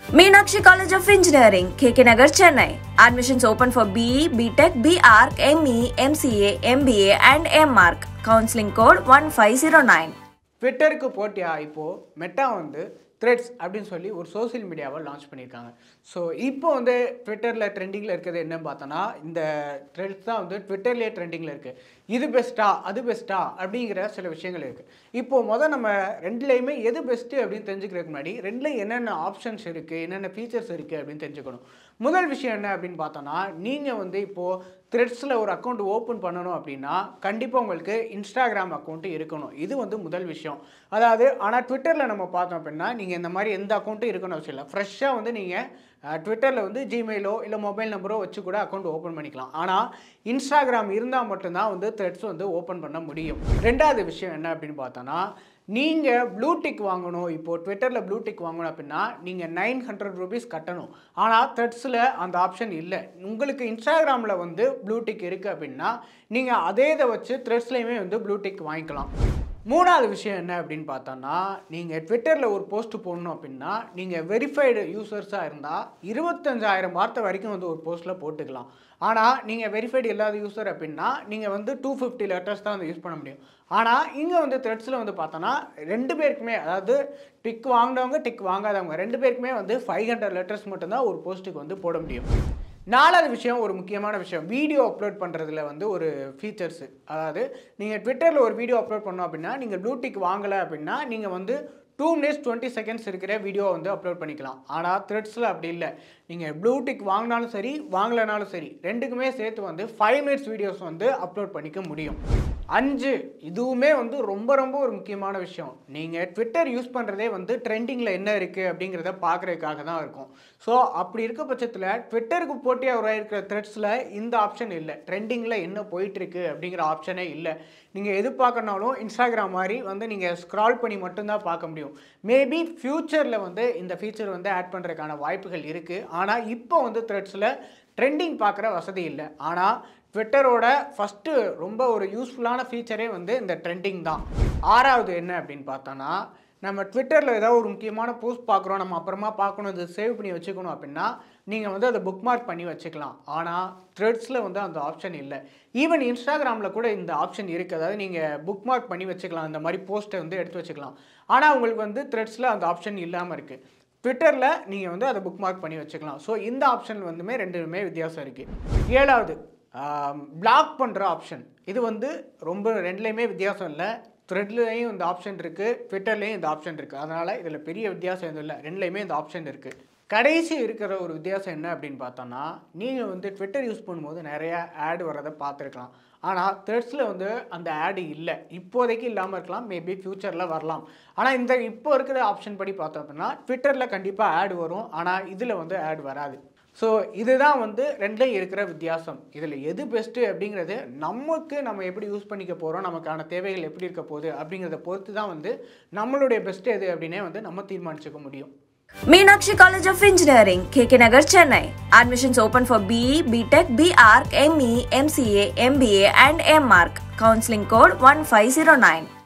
Meenakshi College of Engineering, KK Nagar, Chennai. Admissions open for BE, BTech, BArc, ME, MCA, MBA, and MArc. Counseling code 1509. ட்விட்டருக்கு போட்டியா இப்போது meta வந்து threads அப்படின்னு சொல்லி ஒரு social மீடியாவை launch பண்ணியிருக்காங்க ஸோ இப்போ வந்து ட்விட்டரில் ட்ரெண்டிங்கில் இருக்கிறது என்னன்னு பார்த்தோன்னா இந்த த்ரெட்ஸ் தான் வந்து ட்விட்டர்லேயே ட்ரெண்டிங்கில் இருக்குது இது பெஸ்ட்டா அது பெஸ்ட்டா அப்படிங்கிற சில விஷயங்கள் இருக்குது இப்போது முதல் நம்ம ரெண்டுலேயுமே எது பெஸ்ட்டு அப்படின்னு தெரிஞ்சுக்கிறதுக்கு முன்னாடி ரெண்டுலேயும் என்னென்ன ஆப்ஷன்ஸ் இருக்குது என்னென்ன ஃபீச்சர்ஸ் இருக்குது அப்படின்னு தெரிஞ்சுக்கணும் முதல் விஷயம் என்ன அப்படின்னு பார்த்தோன்னா நீங்கள் வந்து இப்போது த்ரெட்ஸில் ஒரு அக்கௌண்ட் ஓப்பன் பண்ணணும் அப்படின்னா கண்டிப்பாக உங்களுக்கு இன்ஸ்டாகிராம் அக்கௌண்ட் இருக்கணும் இது வந்து முதல் விஷயம் அதாவது ஆனால் ட்விட்டரில் நம்ம பார்த்தோம் அப்படின்னா நீங்கள் இந்த மாதிரி எந்த அக்கௌண்ட்டும் இருக்கணும் அவசியம் இல்லை ஃப்ரெஷ்ஷாக வந்து நீங்கள் ட்விட்டரில் வந்து ஜிமெயிலோ இல்லை மொபைல் நம்பரோ வச்சு கூட அக்கௌண்ட் ஓப்பன் பண்ணிக்கலாம் ஆனால் இன்ஸ்டாகிராம் இருந்தால் மட்டும்தான் வந்து த்ரெட்ஸ் வந்து ஓப்பன் பண்ண முடியும் ரெண்டாவது விஷயம் என்ன அப்படின்னு பார்த்தோன்னா நீங்கள் ப்ளூடிக் வாங்கணும் இப்போது ட்விட்டரில் ப்ளூடிக் வாங்கணும் அப்படின்னா நீங்கள் நைன் ஹண்ட்ரட் ருபீஸ் கட்டணும் ஆனால் த்ரெட்ஸில் அந்த ஆப்ஷன் இல்லை உங்களுக்கு இன்ஸ்டாகிராமில் வந்து ப்ளூடிக் இருக்குது அப்படின்னா நீங்கள் அதே இதை வச்சு த்ரெட்ஸ்லேயுமே வந்து ப்ளூடிக் வாங்கிக்கலாம் மூணாவது விஷயம் என்ன அப்படின்னு பார்த்தோன்னா நீங்கள் ட்விட்டரில் ஒரு போஸ்ட் போடணும் அப்படின்னா நீங்கள் வெரிஃபைடு யூசர்ஸாக இருந்தால் இருபத்தஞ்சாயிரம் வார்த்தை வரைக்கும் வந்து ஒரு போஸ்ட்டில் போட்டுக்கலாம் ஆனால் நீங்கள் வெரிஃபைடு இல்லாத யூசர் அப்படின்னா நீங்கள் வந்து டூ ஃபிஃப்டி லெட்டர்ஸ் தான் வந்து யூஸ் பண்ண முடியும் ஆனால் இங்கே வந்து த்ரெட்ஸில் வந்து பார்த்தோன்னா ரெண்டு பேருக்குமே அதாவது டிக் வாங்கினவங்க டிக் வாங்காதவங்க ரெண்டு பேருக்குமே வந்து ஃபைவ் ஹண்ட்ரட் லெட்டர்ஸ் மட்டும்தான் ஒரு போஸ்ட்டுக்கு வந்து போட முடியும் நாலாவது விஷயம் ஒரு முக்கியமான விஷயம் வீடியோ அப்லோட் பண்ணுறதுல வந்து ஒரு ஃபீச்சர்ஸு அதாவது நீங்கள் ட்விட்டரில் ஒரு வீடியோ அப்லோட் பண்ணோம் அப்படின்னா நீங்கள் ப்ளூடிக் வாங்கலை அப்படின்னா நீங்கள் வந்து டூ மினிட்ஸ் டுவெண்ட்டி செகண்ட்ஸ் இருக்கிற வீடியோ வந்து அப்லோட் பண்ணிக்கலாம் ஆனால் த்ரெட்ஸில் அப்படி இல்லை நீங்கள் ப்ளூடிக் வாங்கினாலும் சரி வாங்கலைனாலும் சரி ரெண்டுக்குமே சேர்த்து வந்து ஃபைவ் மினிட்ஸ் வீடியோஸ் வந்து அப்லோட் பண்ணிக்க முடியும் அஞ்சு இதுவுமே வந்து ரொம்ப ரொம்ப ஒரு முக்கியமான விஷயம் நீங்கள் ட்விட்டர் யூஸ் பண்ணுறதே வந்து ட்ரெண்டிங்கில் என்ன இருக்குது அப்படிங்கிறத பார்க்குறதுக்காக தான் இருக்கும் ஸோ அப்படி இருக்க பட்சத்தில் ட்விட்டருக்கு போட்டியாக உருவாயிருக்கிற த்ரெட்ஸில் இந்த ஆப்ஷன் இல்லை ட்ரெண்டிங்கில் என்ன போயிட்டுருக்கு அப்படிங்கிற ஆப்ஷனே இல்லை நீங்கள் எது பார்க்கணுனாலும் இன்ஸ்டாகிராம் மாதிரி வந்து நீங்கள் ஸ்க்ரால் பண்ணி மட்டும்தான் பார்க்க முடியும் மேபி ஃப்யூச்சரில் வந்து இந்த ஃபீச்சர் வந்து ஆட் பண்ணுறதுக்கான வாய்ப்புகள் இருக்குது ஆனால் இப்போ வந்து த்ரெட்ஸில் ட்ரெண்டிங் பார்க்குற வசதி இல்லை ஆனால் ட்விட்டரோட ஃபஸ்ட்டு ரொம்ப ஒரு யூஸ்ஃபுல்லான ஃபீச்சரே வந்து இந்த ட்ரெண்டிங் தான் ஆறாவது என்ன அப்படின்னு பார்த்தோன்னா நம்ம ட்விட்டரில் ஏதாவது ஒரு முக்கியமான போஸ்ட் பார்க்குறோம் நம்ம அப்புறமா பார்க்கணும் இது சேவ் பண்ணி வச்சுக்கணும் அப்படின்னா நீங்கள் வந்து அதை புக் மார்க் பண்ணி வச்சுக்கலாம் ஆனால் த்ரெட்ஸில் வந்து அந்த ஆப்ஷன் இல்லை ஈவன் இன்ஸ்டாகிராமில் கூட இந்த ஆப்ஷன் இருக்குது அதாவது நீங்கள் புக் மார்க் பண்ணி வச்சுக்கலாம் இந்த மாதிரி போஸ்ட்டை வந்து எடுத்து வச்சுக்கலாம் ஆனால் உங்களுக்கு வந்து த்ரெட்ஸில் அந்த ஆப்ஷன் இல்லாமல் இருக்குது ட்விட்டரில் நீங்கள் வந்து அதை புக் மார்க் பண்ணி வச்சுக்கலாம் ஸோ இந்த ஆப்ஷன் வந்துமே ரெண்டுமே வித்தியாசம் இருக்குது ஏழாவது பிளாக் பண்ணுற ஆப்ஷன் இது வந்து ரொம்ப ரெண்டுலேயுமே வித்தியாசம் இல்லை த்ரெட்லேயும் இந்த ஆப்ஷன் இருக்குது ட்விட்டர்லேயும் இந்த ஆப்ஷன் இருக்குது அதனால் இதில் பெரிய வித்தியாசம் எதுவும் இல்லை ரெண்டுலேயுமே இந்த ஆப்ஷன் இருக்குது கடைசி இருக்கிற ஒரு வித்தியாசம் என்ன அப்படின்னு பார்த்தோன்னா நீங்கள் வந்து ட்விட்டர் யூஸ் பண்ணும்போது நிறையா ஆட் வர்றதை பார்த்துருக்கலாம் ஆனால் த்ரெட்ஸில் வந்து அந்த ஆடு இல்லை இப்போதைக்கு இல்லாமல் இருக்கலாம் மேபி ஃப்யூச்சரில் வரலாம் ஆனால் இந்த இப்போ இருக்கிற ஆப்ஷன் படி பார்த்தோம் அப்படின்னா ட்விட்டரில் கண்டிப்பாக ஆட் வரும் ஆனால் இதில் வந்து ஆட் வராது ஸோ இதுதான் வந்து ரெண்டுலையும் இருக்கிற வித்தியாசம் இதில் எது பெஸ்ட்டு அப்படிங்கிறது நமக்கு நம்ம எப்படி யூஸ் பண்ணிக்க போகிறோம் நமக்கான தேவைகள் எப்படி இருக்க போகுது அப்படிங்கிறத பொறுத்து தான் வந்து நம்மளுடைய பெஸ்ட்டு எது அப்படின்னே வந்து நம்ம தீர்மானிச்சுக்க முடியும் Meenakshi College of Engineering, KK Nagar, Chennai. Admissions open for BE, BTech, BArc, ME, MCA, MBA, and MArc. Counseling code 1509.